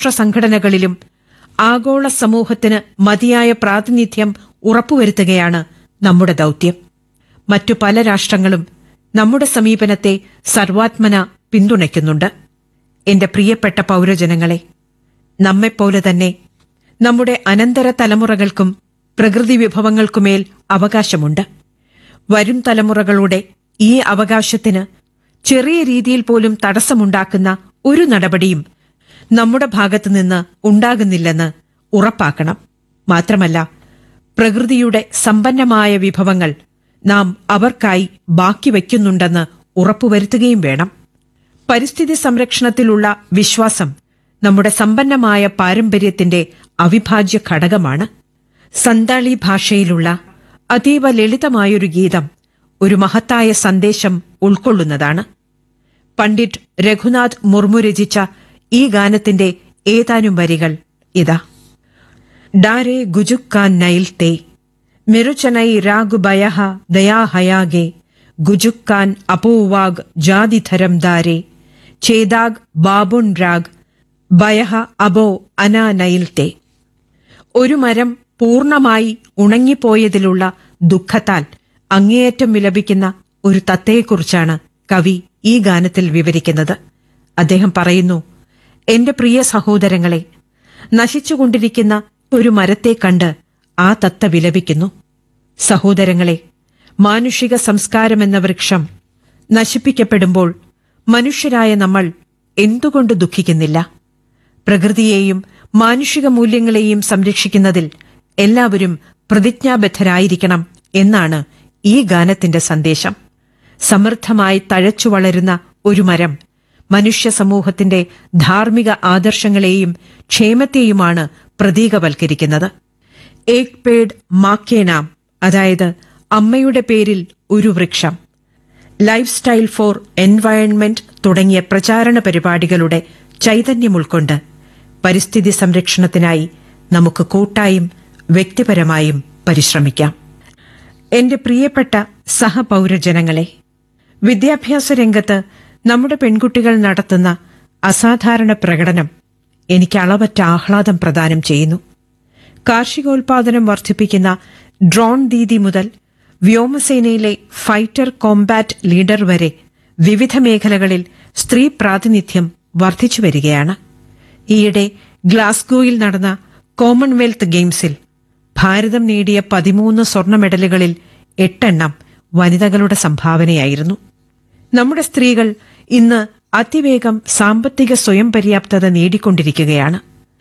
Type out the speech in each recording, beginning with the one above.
രാഷ്ട്ര സംഘടനകളിലും ആഗോള സമൂഹത്തിന് മതിയായ പ്രാതിനിധ്യം ഉറപ്പുവരുത്തുകയാണ് നമ്മുടെ ദൌത്യം മറ്റു പല രാഷ്ട്രങ്ങളും നമ്മുടെ സമീപനത്തെ സർവാത്മന പിന്തുണയ്ക്കുന്നുണ്ട് എന്റെ പ്രിയപ്പെട്ട പൌരജനങ്ങളെ നമ്മെപ്പോലെ തന്നെ നമ്മുടെ അനന്തര തലമുറകൾക്കും പ്രകൃതി വിഭവങ്ങൾക്കുമേൽ അവകാശമുണ്ട് വരും തലമുറകളുടെ ഈ അവകാശത്തിന് ചെറിയ രീതിയിൽ പോലും തടസ്സമുണ്ടാക്കുന്ന ഒരു നടപടിയും നമ്മുടെ ഭാഗത്തുനിന്ന് ഉണ്ടാകുന്നില്ലെന്ന് ഉറപ്പാക്കണം മാത്രമല്ല പ്രകൃതിയുടെ സമ്പന്നമായ വിഭവങ്ങൾ നാം അവർക്കായി ബാക്കി വയ്ക്കുന്നുണ്ടെന്ന് ഉറപ്പുവരുത്തുകയും വേണം പരിസ്ഥിതി സംരക്ഷണത്തിലുള്ള വിശ്വാസം നമ്മുടെ സമ്പന്നമായ പാരമ്പര്യത്തിന്റെ അവിഭാജ്യ ഘടകമാണ് സന്താളി ഭാഷയിലുള്ള അതീവ ലളിതമായൊരു ഗീതം ഒരു മഹത്തായ സന്ദേശം ഉൾക്കൊള്ളുന്നതാണ് പണ്ഡിറ്റ് രഘുനാഥ് മുർമു രചിച്ച ഈ ഗാനത്തിന്റെ ഏതാനും വരികൾ ഇതാ ഡാരെ ഗുജുക്കാൻ നൈൽ തേ മിരുചനൈ രാഗു ബയഹ ദയാഹയാകെ ഗുജുക്കാൻ അപോവാഗ് ജാതിധരം ദാരെ ചേദാഗ് ബാബുൺ രാഗ് ബയഹ അബോ അനാ നൈൽ തേ ഒരു മരം പൂർണ്ണമായി ഉണങ്ങിപ്പോയതിലുള്ള ദുഃഖത്താൽ അങ്ങേയറ്റം വിലപിക്കുന്ന ഒരു തത്തയെക്കുറിച്ചാണ് കവി ഈ ഗാനത്തിൽ വിവരിക്കുന്നത് അദ്ദേഹം പറയുന്നു എന്റെ പ്രിയ സഹോദരങ്ങളെ നശിച്ചുകൊണ്ടിരിക്കുന്ന ഒരു മരത്തെ കണ്ട് ആ തത്ത വിലപിക്കുന്നു സഹോദരങ്ങളെ മാനുഷിക സംസ്കാരമെന്ന വൃക്ഷം നശിപ്പിക്കപ്പെടുമ്പോൾ മനുഷ്യരായ നമ്മൾ എന്തുകൊണ്ട് ദുഃഖിക്കുന്നില്ല പ്രകൃതിയെയും മാനുഷിക മൂല്യങ്ങളെയും സംരക്ഷിക്കുന്നതിൽ എല്ലാവരും പ്രതിജ്ഞാബദ്ധരായിരിക്കണം എന്നാണ് ഈ ഗാനത്തിന്റെ സന്ദേശം സമൃദ്ധമായി തഴച്ചു വളരുന്ന ഒരു മരം മനുഷ്യ സമൂഹത്തിന്റെ ധാർമ്മിക ആദർശങ്ങളെയും ക്ഷേമത്തെയുമാണ് പ്രതീകവൽക്കരിക്കുന്നത് ഏക് പേഡ് മാക്കേ നാം അതായത് അമ്മയുടെ പേരിൽ ഒരു വൃക്ഷം ലൈഫ് സ്റ്റൈൽ ഫോർ എൻവയൺമെന്റ് തുടങ്ങിയ പ്രചാരണ പരിപാടികളുടെ ചൈതന്യം ഉൾക്കൊണ്ട് പരിസ്ഥിതി സംരക്ഷണത്തിനായി നമുക്ക് കൂട്ടായും വ്യക്തിപരമായും പരിശ്രമിക്കാം എന്റെ പ്രിയപ്പെട്ട സഹപൌരജനങ്ങളെ വിദ്യാഭ്യാസ രംഗത്ത് നമ്മുടെ പെൺകുട്ടികൾ നടത്തുന്ന അസാധാരണ പ്രകടനം എനിക്ക് അളവറ്റ ആഹ്ലാദം പ്രദാനം ചെയ്യുന്നു കാർഷികോൽപാദനം വർദ്ധിപ്പിക്കുന്ന ഡ്രോൺ ദീദി മുതൽ വ്യോമസേനയിലെ ഫൈറ്റർ കോംബാറ്റ് ലീഡർ വരെ വിവിധ മേഖലകളിൽ സ്ത്രീ പ്രാതിനിധ്യം വർദ്ധിച്ചു വരികയാണ് ഈയിടെ ഗ്ലാസ്ഗോയിൽ നടന്ന കോമൺവെൽത്ത് ഗെയിംസിൽ ഭാരതം നേടിയ പതിമൂന്ന് സ്വർണ്ണ മെഡലുകളിൽ എട്ടെണ്ണം വനിതകളുടെ സംഭാവനയായിരുന്നു നമ്മുടെ സ്ത്രീകൾ ഇന്ന് അതിവേഗം സാമ്പത്തിക സ്വയം പര്യാപ്തത നേടിക്കൊണ്ടിരിക്കുകയാണ്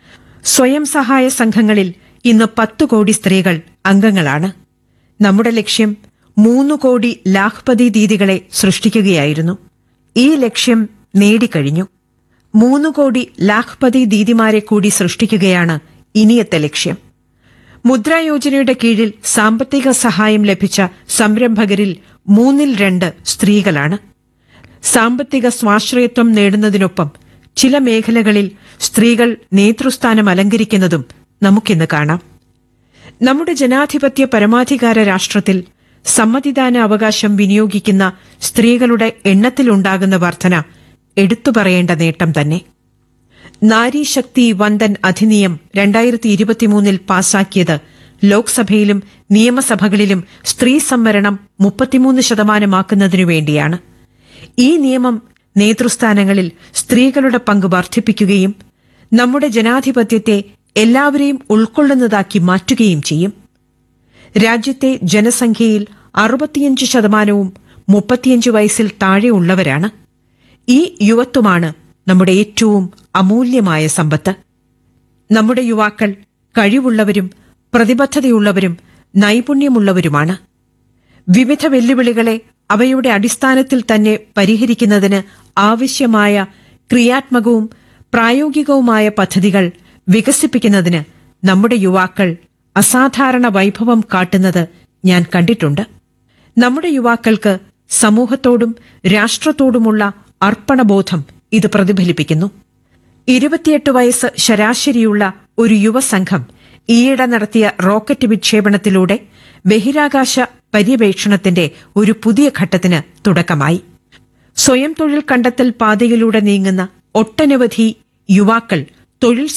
സ്വയം സഹായ സംഘങ്ങളിൽ ഇന്ന് പത്തു കോടി സ്ത്രീകൾ അംഗങ്ങളാണ് നമ്മുടെ ലക്ഷ്യം മൂന്ന് കോടി ലാഖ്പതി ദീദികളെ സൃഷ്ടിക്കുകയായിരുന്നു ഈ ലക്ഷ്യം നേടിക്കഴിഞ്ഞു മൂന്ന് കോടി ലാഖ്പതി ദീദിമാരെ കൂടി സൃഷ്ടിക്കുകയാണ് ഇനിയത്തെ ലക്ഷ്യം മുദ്രാ യോജനയുടെ കീഴിൽ സാമ്പത്തിക സഹായം ലഭിച്ച സംരംഭകരിൽ മൂന്നിൽ രണ്ട് സ്ത്രീകളാണ് സാമ്പത്തിക സ്വാശ്രയത്വം നേടുന്നതിനൊപ്പം ചില മേഖലകളിൽ സ്ത്രീകൾ നേതൃസ്ഥാനം അലങ്കരിക്കുന്നതും നമുക്കിന്ന് കാണാം നമ്മുടെ ജനാധിപത്യ പരമാധികാര രാഷ്ട്രത്തിൽ സമ്മതിദാന അവകാശം വിനിയോഗിക്കുന്ന സ്ത്രീകളുടെ എണ്ണത്തിലുണ്ടാകുന്ന വർധന എടുത്തു പറയേണ്ട നേട്ടം തന്നെ നാരീശക്തി വന്ദൻ അധിനിയം രണ്ടായിരത്തി ഇരുപത്തിമൂന്നിൽ പാസാക്കിയത് ലോക്സഭയിലും നിയമസഭകളിലും സ്ത്രീ സംവരണം മുപ്പത്തിമൂന്ന് ശതമാനമാക്കുന്നതിനു വേണ്ടിയാണ് ഈ നിയമം നേതൃസ്ഥാനങ്ങളിൽ സ്ത്രീകളുടെ പങ്ക് വർദ്ധിപ്പിക്കുകയും നമ്മുടെ ജനാധിപത്യത്തെ എല്ലാവരെയും ഉൾക്കൊള്ളുന്നതാക്കി മാറ്റുകയും ചെയ്യും രാജ്യത്തെ ജനസംഖ്യയിൽ അറുപത്തിയഞ്ച് ശതമാനവും മുപ്പത്തിയഞ്ച് വയസ്സിൽ താഴെയുള്ളവരാണ് ഈ യുവത്വമാണ് നമ്മുടെ ഏറ്റവും അമൂല്യമായ സമ്പത്ത് നമ്മുടെ യുവാക്കൾ കഴിവുള്ളവരും പ്രതിബദ്ധതയുള്ളവരും നൈപുണ്യമുള്ളവരുമാണ് വിവിധ വെല്ലുവിളികളെ അവയുടെ അടിസ്ഥാനത്തിൽ തന്നെ പരിഹരിക്കുന്നതിന് ആവശ്യമായ ക്രിയാത്മകവും പ്രായോഗികവുമായ പദ്ധതികൾ വികസിപ്പിക്കുന്നതിന് നമ്മുടെ യുവാക്കൾ അസാധാരണ വൈഭവം കാട്ടുന്നത് ഞാൻ കണ്ടിട്ടുണ്ട് നമ്മുടെ യുവാക്കൾക്ക് സമൂഹത്തോടും രാഷ്ട്രത്തോടുമുള്ള അർപ്പണബോധം ഇത് പ്രതിഫലിപ്പിക്കുന്നു ഇരുപത്തിയെട്ട് വയസ്സ് ശരാശരിയുള്ള ഒരു യുവസംഘം ഈയിടെ നടത്തിയ റോക്കറ്റ് വിക്ഷേപണത്തിലൂടെ ബഹിരാകാശ പര്യവേക്ഷണത്തിന്റെ ഒരു പുതിയ ഘട്ടത്തിന് തുടക്കമായി സ്വയം തൊഴിൽ കണ്ടെത്തൽ പാതയിലൂടെ നീങ്ങുന്ന ഒട്ടനവധി യുവാക്കൾ തൊഴിൽ